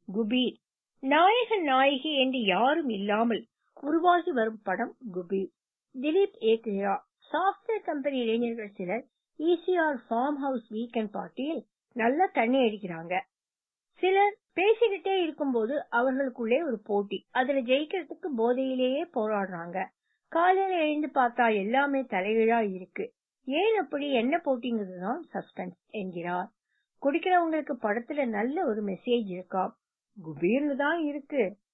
குபீர் நாயகன் நாயகி என்று யாரும் இல்லாமல் உருவாகி வரும் படம் குபீர் திலீப் இயக்குகிறார் சாஃப்ட்வேர் கம்பெனி இளைஞர்கள் சிலர் ஈசிஆர் ஃபார்ம் ஹவுஸ் வீக்கெண்ட் பார்ட்டியில் நல்லா தண்ணி அடிக்கிறாங்க சிலர் பேசிக்கிட்டே இருக்கும்போது அவர்களுக்குள்ளே ஒரு போட்டி அதுல ஜெயிக்கிறதுக்கு போதையிலேயே போராடுறாங்க காலையில எழுந்து பார்த்தா எல்லாமே தலைகீழா இருக்கு ஏன் அப்படி என்ன போட்டிங்கிறது தான் சஸ்பென்ஸ் என்கிறார் குடிக்கிறவங்களுக்கு படத்துல நல்ல ஒரு மெசேஜ் இருக்காம் குபீர்னு தான் இருக்கு